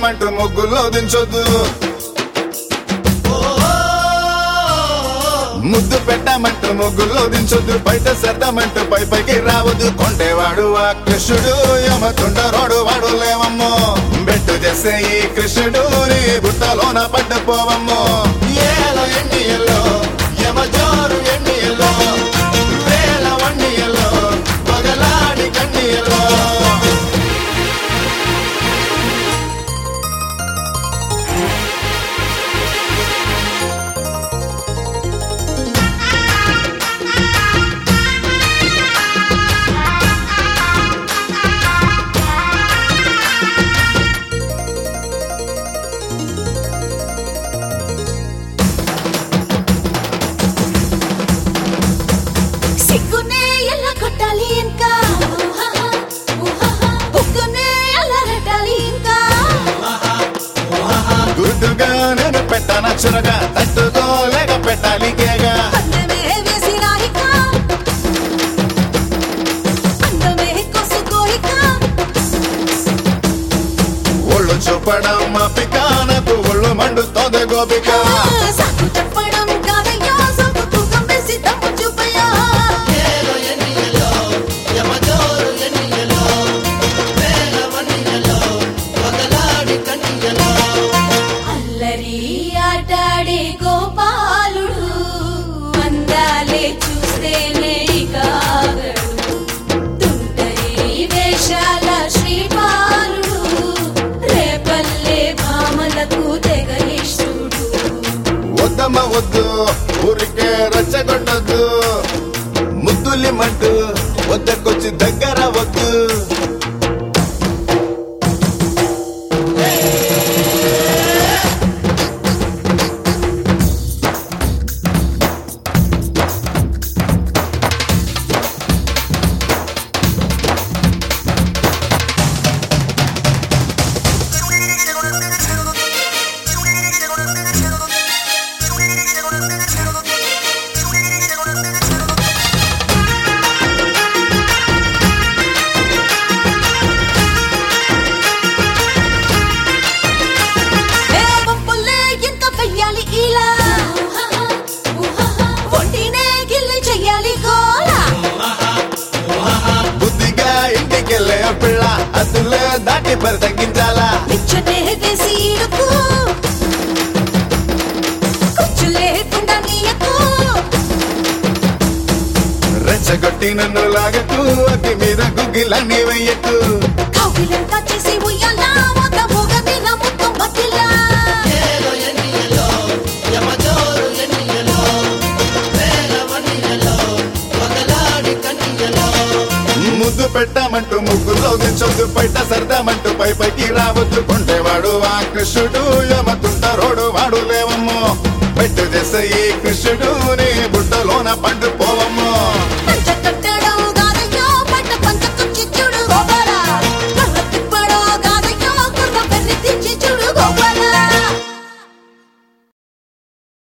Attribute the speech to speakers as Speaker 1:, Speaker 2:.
Speaker 1: పెట్టమంటూ ముగ్గుల్లో దించొద్దు ముద్దు పెట్టమంటూ ముగ్గుల్లో దించొద్దు బయట సర్దమంటూ పై పైకి రావద్దు కొండేవాడు ఆ కృష్ణుడు యమతుండరోడు వాడు లేవమ్మో బెట్టు చేసే ఈ కృష్ణుడు నీ బుట్టలోన పడ్డపోవమ్మో ఏలో ఎన్ని ఎల్లో యమజోరు ఎన్ని ఎల్లో వేల వన్ని ఎల్లో పగలాడి కన్ని ఎల్లో
Speaker 2: సిగ్గునే ఎలా కొట్టాలి ఇంకా బుగ్గునే ఎలా రెట్టాలి ఇంకా
Speaker 1: గుర్తుగా నేను పెట్టాన చురగా తట్టుకోలేక పెట్టాలి కేగా
Speaker 2: పందెమే వేసినా ఇక అందమే కొసుకోయిక
Speaker 1: ఒళ్ళు చూపడం మాపిక నాకు ఒళ్ళు మండుతోంది గోపిక
Speaker 2: సాకు చెప్పడం కాదయ్యా సొంత తూకం వేసి తప్పు చూపయ్యా అల్లరి ఆటాడే గోపాలుడు అందాలే చూస్తేనే కాగడు తుంటరి వేషాల శ్రీపాలుడు రేపల్లె భామలకు తెగ ఇష్టుడు
Speaker 1: వద్దమ్మ వద్దు ఊరికే రచ్చగొట్టద్దు ముద్దులిమంటూ వద్దకొచ్చి దగ్గర వద్దు
Speaker 2: ఏ వంపుల్లే ఎంత వెయ్యాలి ఇలా ఒంటినే గిల్లి చెయ్యాలి గోలా
Speaker 1: బుద్ధిగా ఇంటికెళ్ళే పిల్ల అసలు దాటి పరి తగ్గించాలా
Speaker 2: నిచ్చనే వేసి ఇడుకు కుచ్చు లేకుండా నీయకు
Speaker 1: రెచ్చగొట్టి నన్ను లాగకు అతి మీద గుగ్గిలన్నీ వెయ్యకు
Speaker 2: కౌగిలంతా చేసి ఉయ్యాలా ఒక మొగని నా మొత్తం బతిలా
Speaker 1: ముద్దు పెట్టమంటూ ముగ్గులో దించొద్దు బయట సర్దామంటూ పై పైకి రావద్దు కొండేవాడు ఆ కృష్ణుడు యమతుంటరోడు వాడు లేవమ్మో పెట్టు చేసే ఈ కృష్ణుడు నీ బుట్టలోన పండు పోవమ్మో